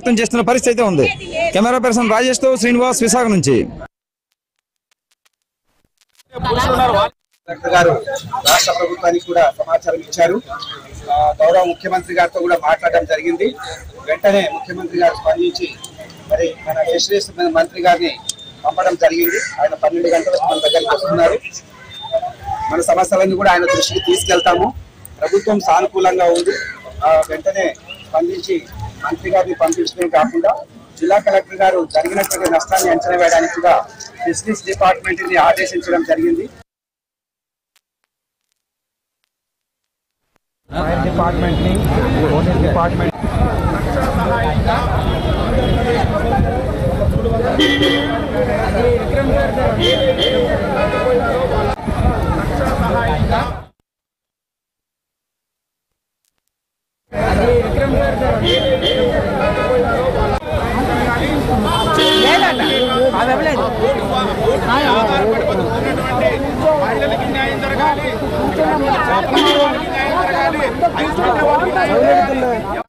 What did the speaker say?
వ్యక్తం చేస్తున్న పరిస్థితి అయితే ఉంది కెమెరా పర్సన్ రాజేష్ తో శ్రీనివాస్ విశాఖ నుంచి కలెక్టర్ గారు రాష్ట్ర ప్రభుత్వానికి కూడా సమాచారం ఇచ్చారు ఆ, గౌరవ ముఖ్యమంత్రి గారితో కూడా మాట్లాడడం జరిగింది వెంటనే ముఖ్యమంత్రి గారు స్పందించి మరి మన ఫిషరీస్ మంత్రి గారిని పంపడం జరిగింది ఆయన పన్నెండు గంటలకు మన దగ్గరికి వస్తున్నారు మన సమస్యలన్నీ కూడా ఆయన దృష్టికి తీసుకెళ్తాము ప్రభుత్వం సానుకూలంగా ఉంది ఆ, వెంటనే స్పందించి మంత్రి గారిని పంపించడమే కాకుండా జిల్లా కలెక్టర్ గారు జరిగినటువంటి నష్టాన్ని అంచనా వేయడానికి కూడా ఫిషరీస్ డిపార్ట్మెంట్ ని ఆదేశించడం జరిగింది ఫైర్ డిపార్ట్మెంట్ ని పోలీస్ డిపార్ట్మెంట్ మహిళలకి న్యాయం జరగాలి న్యాయం జరగాలి